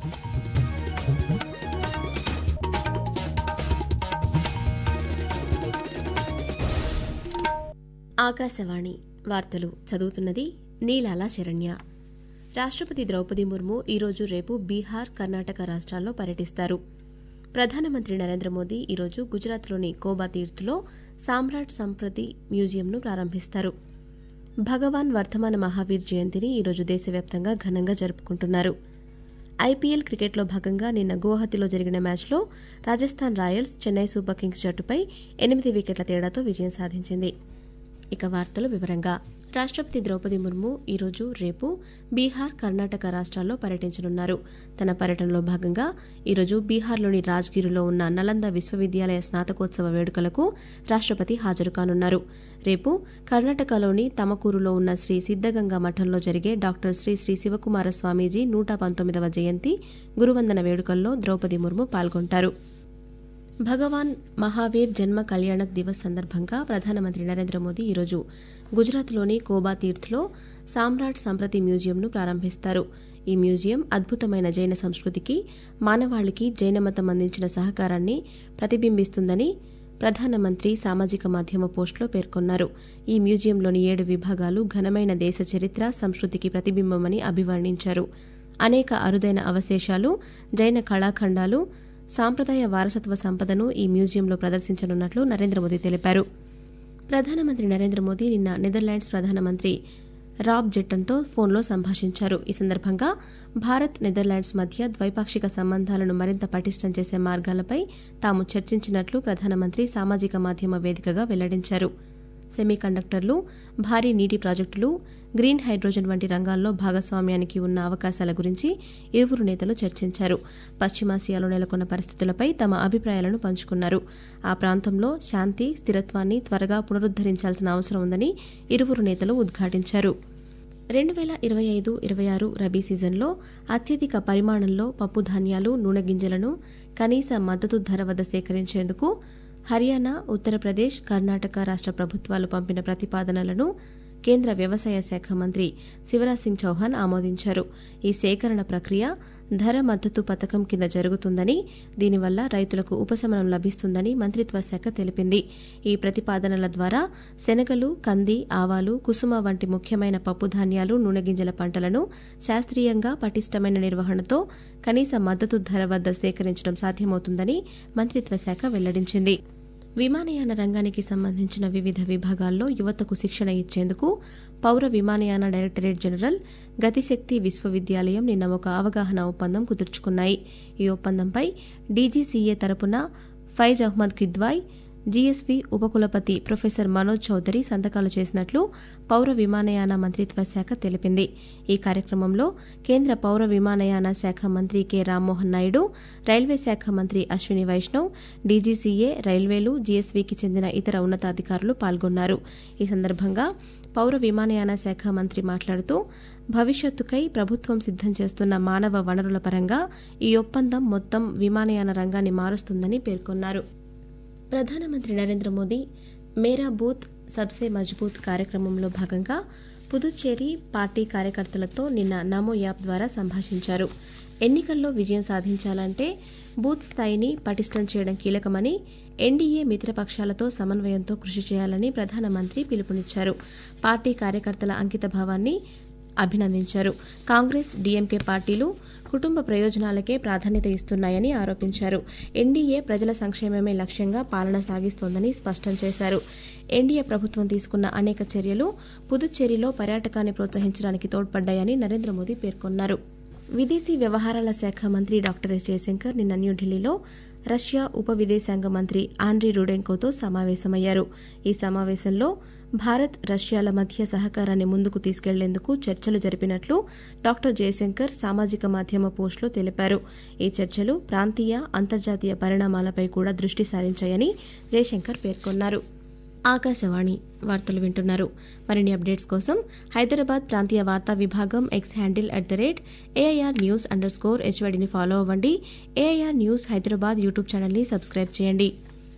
ఆకాశవాణి వార్తలు చదువుతున్నది నీలాల శరణ్య రాష్ట్రపతి ద్రౌపది ముర్ము ఈరోజు రేపు బీహార్ కర్ణాటక రాష్ట్రాల్లో పర్యటిస్తారు ప్రధానమంత్రి నరేంద్ర మోదీ ఈరోజు గుజరాత్లోని కోబా తీర్థులో సామ్రాట్ సంప్రతి మ్యూజియంను ప్రారంభిస్తారు భగవాన్ వర్ధమాన మహావీర్ జయంతిని ఈరోజు దేశవ్యాప్తంగా ఘనంగా జరుపుకుంటున్నారు ఐపీఎల్ క్రికెట్లో భాగంగా నిన్న గువాహతిలో జరిగిన మ్యాచ్లో Rajasthan royals Chennai super kings జట్టుపై ఎనిమిది వికెట్ల తేడాతో విజయం సాధించింది ఇక వార్తలు వివరంగా రాష్ట్రపతి ద్రౌపది ముర్ము ఈరోజు రేపు బీహార్ కర్ణాటక రాష్ట్రాల్లో పర్యటించనున్నారు తన పర్యటనలో భాగంగా ఈరోజు బీహార్లోని రాజ్గిరిలో ఉన్న నలంద విశ్వవిద్యాలయ స్నాతకోత్సవ వేడుకలకు రాష్ట్రపతి హాజరు కానున్నారు రేపు కర్ణాటకలోని తమకూరులో ఉన్న శ్రీ సిద్దగంగా మఠంలో జరిగే డాక్టర్ శ్రీ శ్రీ శివకుమార స్వామీజీ నూట పంతొమ్మిదవ జయంతి గురువందన వేడుకల్లో ద్రౌపది ముర్ము పాల్గొంటారు భగవాన్ మహావీర్ జన్మ కళ్యాణక్ దివస్ సందర్భంగా ప్రధానమంత్రి నరేంద్ర మోదీ ఈరోజు గుజరాత్లోని కోబా తీర్థ్లో సామ్రాట్ సంప్రతి మ్యూజియంను ప్రారంభిస్తారు ఈ మ్యూజియం అద్భుతమైన జైన సంస్కృతికి మానవాళికి జైనమతం అందించిన సహకారాన్ని ప్రతిబింబిస్తుందని ప్రధానమంత్రి సామాజిక మాధ్యమ పోస్టులో పేర్కొన్నారు ఈ మ్యూజియంలోని ఏడు విభాగాలు ఘనమైన దేశ చరిత్ర సంస్కృతికి ప్రతిబింబమని అభివర్ణించారు అనేక అరుదైన అవశేషాలు జైన కళాఖండాలు సాంప్రదాయ వారసత్వ సంపదను ఈ మ్యూజియంలో ప్రదర్శించనున్నట్లు నరేంద్ర మోదీ తెలిపారు ప్రధానమంత్రి నరేంద్ర మోదీ నిన్న నెదర్లాండ్స్ ప్రధానమంత్రి రాబ్ జెట్టన్తో ఫోన్లో సంభాషించారు ఈ సందర్భంగా భారత్ నెదర్లాండ్స్ మధ్య ద్వైపాక్షిక సంబంధాలను మరింత పటిష్టం చేసే మార్గాలపై తాము చర్చించినట్లు ప్రధానమంత్రి సామాజిక మాధ్యమ వేదికగా వెల్లడించారు సెమీ కండక్టర్లు భారీ నీటి ప్రాజెక్టులు గ్రీన్ హైడ్రోజన్ వంటి రంగాల్లో భాగస్వామ్యానికి ఉన్న అవకాశాల గురించి ఇరువురు నేతలు చర్చించారు పశ్చిమాసియాలో నెలకొన్న పరిస్థితులపై తమ అభిప్రాయాలను పంచుకున్నారు ఆ ప్రాంతంలో శాంతి స్థిరత్వాన్ని త్వరగా పునరుద్దరించాల్సిన అవసరం ఉందని ఇరువురు నేతలు ఉద్ఘాటించారు రెండు వేల ఇరవై ఐదు ఇరవై ఆరు రబీ సీజన్లో అత్యధిక పరిమాణంలో పప్పు ధాన్యాలు నూనె గింజలను కనీస మద్దతు ధర వద్ద సేకరించేందుకు హర్యానా ఉత్తరప్రదేశ్ కర్ణాటక రాష్ట్ర ప్రభుత్వాలు పంపిన ప్రతిపాదనలను కేంద్ర వ్యవసాయ శాఖ మంత్రి శివరాజ్ సింగ్ చౌహాన్ ఆమోదించారు ఈ సేకరణ ప్రక్రియ ధర మద్దతు పథకం కింద జరుగుతుందని దీనివల్ల రైతులకు ఉపశమనం లభిస్తుందని మంత్రిత్వ శాఖ తెలిపింది ఈ ప్రతిపాదనల ద్వారా శనగలు కంది ఆవాలు కుసుమ వంటి ముఖ్యమైన పప్పు ధాన్యాలు నూనె గింజల పంటలను శాస్త్రీయంగా పటిష్టమైన నిర్వహణతో కనీస మద్దతు ధర వద్ద సేకరించడం సాధ్యమవుతుందని మంత్రిత్వ శాఖ వెల్లడించింది విమానయాన రంగానికి సంబంధించిన వివిధ విభాగాల్లో యువతకు శిక్షణ ఇచ్చేందుకు పౌర విమానయాన డైరెక్టరేట్ జనరల్ గతిశక్తి విశ్వవిద్యాలయం నిన్న ఒక అవగాహన ఒప్పందం కుదుర్చుకున్నాయి ఈ ఒప్పందంపై డీజీసీఏ తరపున ఫైజ్ అహ్మద్ కిద్వాయ్ జీఎస్వీ ఉపకులపతి ప్రొఫెసర్ మనోజ్ చౌదరి సంతకాలు చేసినట్లు పౌర విమానయాన మంత్రిత్వ శాఖ తెలిపింది ఈ కార్యక్రమంలో కేంద్ర పౌర విమానయాన శాఖ మంత్రి కె రామ్మోహన్ నాయుడు రైల్వే శాఖ మంత్రి అశ్విని వైష్ణవ్ డీజీసీఏ రైల్వేలు జీఎస్వీకి చెందిన ఇతర ఉన్నతాధికారులు పాల్గొన్నారు ఈ సందర్భంగా పౌర విమానయాన శాఖ మంత్రి మాట్లాడుతూ భవిష్యత్తుకై ప్రభుత్వం సిద్దం చేస్తున్న మానవ వనరుల పరంగా ఈ ఒప్పందం మొత్తం విమానయాన రంగాన్ని మారుస్తుందని పేర్కొన్నారు ప్రధానమంత్రి నరేంద్ర మోదీ మేరా బూత్ సబ్సే మజ్బూత్ కార్యక్రమంలో భాగంగా పుదుచ్చేరి పార్టీ కార్యకర్తలతో నిన్న నమో యాప్ ద్వారా సంభాషించారు ఎన్నికల్లో విజయం సాధించాలంటే బూత్ స్థాయిని పటిష్టం చేయడం కీలకమని ఎన్డీఏ మిత్రపక్షాలతో సమన్వయంతో కృషి చేయాలని ప్రధానమంత్రి పిలుపునిచ్చారు పార్టీ కార్యకర్తల అంకితభావాన్ని అభినందించారు కాంగ్రెస్ డీఎంకే పార్టీలు కుటుంబ ప్రయోజనాలకే ప్రాధాన్యత ఇస్తున్నాయని ఆరోపించారు ఎన్డీఏ ప్రజల సంక్షేమమే లక్ష్యంగా పాలన సాగిస్తోందని స్పష్టం చేశారు ఎన్డీఏ ప్రభుత్వం తీసుకున్న అనేక చర్యలు పుదుచ్చేరిలో పర్యాటకాన్ని ప్రోత్సహించడానికి తోడ్పడ్డాయని నరేంద్ర మోదీ పేర్కొన్నారు విదేశీ వ్యవహారాల శాఖ మంత్రి డాక్టర్ ఎస్ జయశంకర్ నిన్న న్యూఢిల్లీలో రష్యా ఉప విదేశాంగ మంత్రి ఆండ్రీ రుడెంకోతో సమావేశమయ్యారు ఈ సమావేశంలో భారత్ రష్యాల మధ్య సహకారాన్ని ముందుకు తీసుకెళ్లేందుకు చర్చలు జరిపినట్లు డాక్టర్ జయశంకర్ సామాజిక మాధ్యమ పోస్టులో తెలిపారు ఈ చర్చలు ప్రాంతీయ అంతర్జాతీయ పరిణామాలపై కూడా దృష్టి సారించాయని జయశంకర్ పేర్కొన్నారు ఆకాశవాణి వార్తలు వింటున్నారు మరిన్ని అప్డేట్స్ కోసం హైదరాబాద్ ప్రాంతీయ వార్తా విభాగం X handle at the rate AIR news under score హెచ్వైడిని ఫాలో అవ్వండి ఏఐఆర్ న్యూస్ హైదరాబాద్ యూట్యూబ్ ఛానల్ని సబ్స్క్రైబ్ చేయండి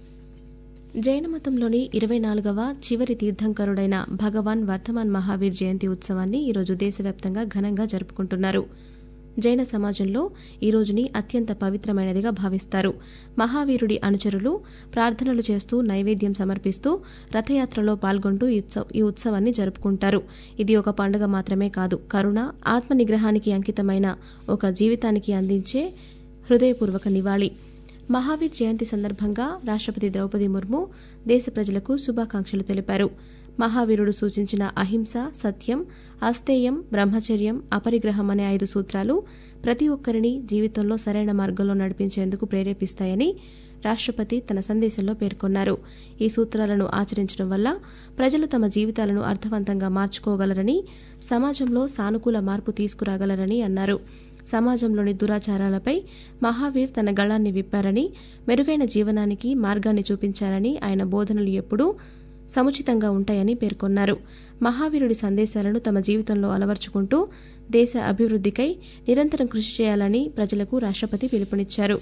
జైన మతంలోని ఇరవై నాలుగవ చివరి తీర్థంకరుడైన భగవాన్ వర్ధమాన్ మహావీర్ జయంతి ఉత్సవాన్ని ఈరోజు దేశవ్యాప్తంగా ఘనంగా జరుపుకుంటున్నారు జైన సమాజంలో ఈ రోజుని అత్యంత పవిత్రమైనదిగా భావిస్తారు మహావీరుడి అనుచరులు ప్రార్థనలు చేస్తూ నైవేద్యం సమర్పిస్తూ రథయాత్రలో పాల్గొంటూ ఈ ఉత్సవ- ఈ ఉత్సవాన్ని జరుపుకుంటారు ఇది ఒక పండుగ మాత్రమే కాదు కరుణ ఆత్మ నిగ్రహానికి అంకితమైన ఒక జీవితానికి అందించే హృదయపూర్వక నివాళి మహావీర్ జయంతి సందర్భంగా రాష్ట్రపతి ద్రౌపది ముర్ము దేశ ప్రజలకు శుభాకాంక్షలు తెలిపారు మహావీరుడు సూచించిన అహింస సత్యం అస్తేయం బ్రహ్మచర్యం అపరిగ్రహం అనే ఐదు సూత్రాలు ప్రతి ఒక్కరిని జీవితంలో సరైన మార్గంలో నడిపించేందుకు ప్రేరేపిస్తాయని రాష్ట్రపతి తన సందేశంలో పేర్కొన్నారు ఈ సూత్రాలను ఆచరించడం వల్ల ప్రజలు తమ జీవితాలను అర్థవంతంగా మార్చుకోగలరని సమాజంలో సానుకూల మార్పు తీసుకురాగలరని అన్నారు సమాజంలోని దురాచారాలపై మహావీర్ తన గళాన్ని విప్పారని మెరుగైన జీవనానికి మార్గాన్ని చూపించారని ఆయన బోధనలు ఎప్పుడూ సముచితంగా ఉంటాయని పేర్కొన్నారు మహావీరుడి సందేశాలను తమ జీవితంలో అలవర్చుకుంటూ దేశ అభివృద్ధికై నిరంతరం కృషి చేయాలని ప్రజలకు రాష్ట్రపతి పిలుపునిచ్చారు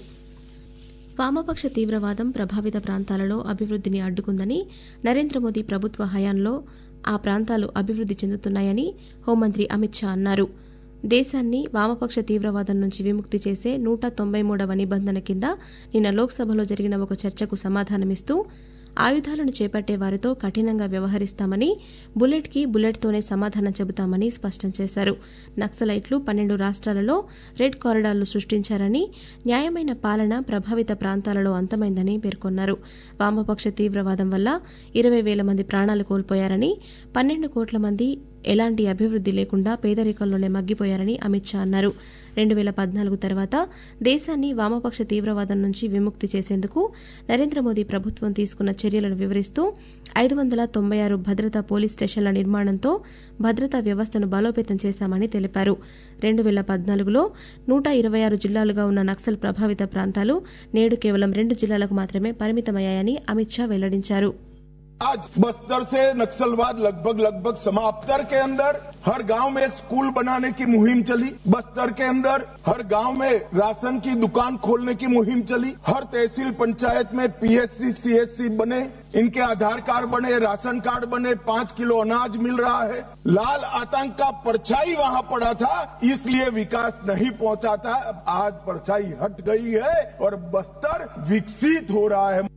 వామపక్ష తీవ్రవాదం ప్రభావిత ప్రాంతాలలో అభివృద్ధిని అడ్డుకుందని నరేంద్ర మోదీ ప్రభుత్వ హయాంలో ఆ ప్రాంతాలు అభివృద్ధి చెందుతున్నాయని హోంమంత్రి అమిత్ షా అన్నారు దేశాన్ని వామపక్ష తీవ్రవాదం నుంచి విముక్తి చేసే నూట తొంభై మూడవ నిబంధన కింద నిన్న లోక్సభలో జరిగిన ఒక చర్చకు సమాధానమిస్తూ ఆయుధాలను చేపట్టే వారితో కఠినంగా వ్యవహరిస్తామని బుల్లెట్కి బుల్లెట్తోనే సమాధానం చెబుతామని స్పష్టం చేశారు నక్సలైట్లు పన్నెండు రాష్ట్రాలలో రెడ్ కారిడార్లు సృష్టించారని న్యాయమైన పాలన ప్రభావిత ప్రాంతాలలో అంతమైందని పేర్కొన్నారు వామపక్ష తీవ్రవాదం వల్ల ఇరవై వేల మంది ప్రాణాలు కోల్పోయారని పన్నెండు కోట్ల మంది ఎలాంటి అభివృద్ధి లేకుండా పేదరికంలోనే మగ్గిపోయారని అమిత్ షా అన్నారు రెండు వేల పద్నాలుగు తర్వాత దేశాన్ని వామపక్ష తీవ్రవాదం నుంచి విముక్తి చేసేందుకు నరేంద్ర మోదీ ప్రభుత్వం తీసుకున్న చర్యలను వివరిస్తూ ఐదు వందల తొంభై ఆరు భద్రతా పోలీస్ స్టేషన్ల నిర్మాణంతో భద్రతా వ్యవస్థను బలోపేతం చేశామని తెలిపారు రెండు వేల పద్నాలుగులో నూట ఇరవై ఆరు జిల్లాలుగా ఉన్న నక్సల్ ప్రభావిత ప్రాంతాలు నేడు కేవలం రెండు జిల్లాలకు మాత్రమే పరిమితమయ్యాయని అమిత్ షా వెల్లడించారు आज बस्तर से नक्सलवाद लगभग लगभग समाप्त बस्तर के अंदर हर गांव में एक स्कूल बनाने की मुहिम चली बस्तर के अंदर हर गांव में राशन की दुकान खोलने की मुहिम चली हर तहसील पंचायत में पीएससी सीएससी बने इनके आधार कार्ड बने राशन कार्ड बने पांच किलो अनाज मिल रहा है लाल आतंक का परछाई वहां पड़ा था इसलिए विकास नहीं पहुंचा था अब आज परछाई हट गई है और बस्तर विकसित हो रहा है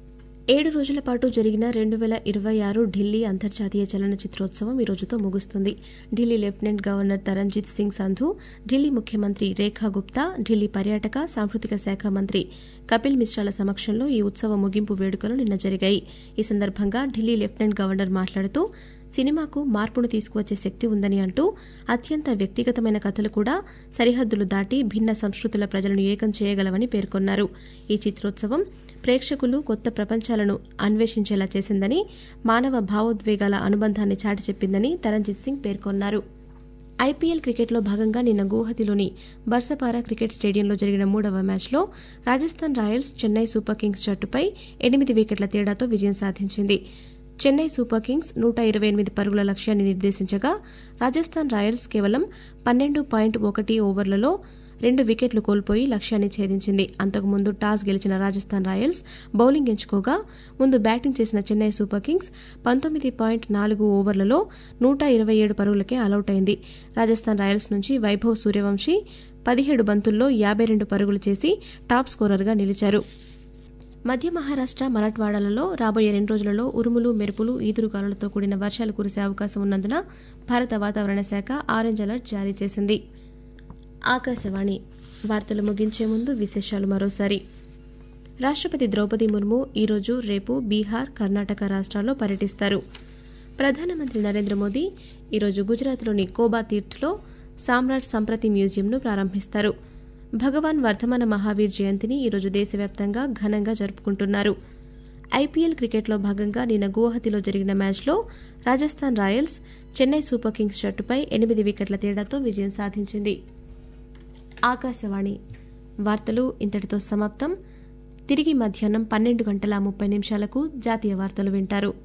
ఏడు రోజుల పాటు జరిగిన రెండు వేల ఇరవై ఆరు ఢిల్లీ అంతర్జాతీయ చలనచిత్రోత్సవం ఈ రోజుతో ముగుస్తుంది ఢిల్లీ లెఫ్టినెంట్ గవర్నర్ తరంజిత్ సింగ్ సంధు ఢిల్లీ ముఖ్యమంత్రి రేఖా గుప్తా ఢిల్లీ పర్యాటక సాంస్కృతిక శాఖ మంత్రి కపిల్ మిశ్రాల సమక్షంలో ఈ ఉత్సవ ముగింపు వేడుకలు నిన్న జరిగాయి ఈ సందర్భంగా ఢిల్లీ లెఫ్టినెంట్ గవర్నర్ మాట్లాడుతూ సినిమాకు మార్పును తీసుకువచ్చే శక్తి ఉందని అంటూ అత్యంత వ్యక్తిగతమైన కథలు కూడా సరిహద్దులు దాటి భిన్న సంస్కృతుల ప్రజలను ఏకం చేయగలవని పేర్కొన్నారు ఈ చిత్రోత్సవం ప్రేక్షకులు కొత్త ప్రపంచాలను అన్వేషించేలా చేసిందని మానవ భావోద్వేగాల అనుబంధాన్ని చాటి చెప్పిందని తరంజిత్ సింగ్ పేర్కొన్నారు ఐపీఎల్ క్రికెట్లో భాగంగా నిన్న గువహతిలోని బర్సపారా క్రికెట్ స్టేడియంలో జరిగిన మూడవ మ్యాచ్లో Rajasthan royals Chennai super kings జట్టుపై ఎనిమిది వికెట్ల తేడాతో విజయం సాధించింది చెన్నై సూపర్ కింగ్స్ నూట ఇరవై ఎనిమిది పరుగుల లక్ష్యాన్ని నిర్దేశించగా రాజస్థాన్ రాయల్స్ కేవలం పన్నెండు పాయింట్ ఒకటి ఓవర్లలో రెండు వికెట్లు కోల్పోయి లక్ష్యాన్ని ఛేదించింది అంతకుముందు టాస్ గెలిచిన రాజస్థాన్ రాయల్స్ బౌలింగ్ ఎంచుకోగా ముందు బ్యాటింగ్ చేసిన చెన్నై సూపర్ కింగ్స్ పంతొమ్మిది పాయింట్ నాలుగు ఓవర్లలో నూట ఇరవై ఏడు పరుగులకే ఆలౌట్ అయింది రాజస్థాన్ రాయల్స్ నుంచి వైభవ్ సూర్యవంశీ పదిహేడు బంతుల్లో యాభై రెండు పరుగులు చేసి టాప్ స్కోరర్గా నిలిచారు మధ్య మహారాష్ట్ర మరాఠ్వాడాలలో రాబోయే రెండు రోజులలో ఉరుములు మెరుపులు ఈదురుగాలులతో కూడిన వర్షాలు కురిసే అవకాశం ఉన్నందున భారత వాతావరణ శాఖ ఆరెంజ్ అలర్ట్ జారీ చేసింది ఆకాశవాణి వార్తలు ముగించే ముందు విశేషాలు మరోసారి రాష్ట్రపతి ద్రౌపది ముర్ము ఈరోజు రేపు బీహార్ కర్ణాటక రాష్ట్రాల్లో పర్యటిస్తారు ప్రధానమంత్రి నరేంద్ర మోదీ ఈరోజు గుజరాత్లోని కోబా తీర్థ్లో సామ్రాట్ సంప్రతి మ్యూజియంను ప్రారంభిస్తారు భగవాన్ వర్ధమాన మహావీర్ జయంతిని ఈరోజు దేశవ్యాప్తంగా ఘనంగా జరుపుకుంటున్నారు ఐపీఎల్ క్రికెట్లో భాగంగా నిన్న గువాహతిలో జరిగిన మ్యాచ్లో Rajasthan royals Chennai super kings జట్టుపై ఎనిమిది వికెట్ల తేడాతో విజయం సాధించింది ఆకాశవాణి వార్తలు ఇంతటితో సమాప్తం తిరిగి మధ్యాహ్నం పన్నెండు గంటల ముప్పై నిమిషాలకు జాతీయ వార్తలు వింటారు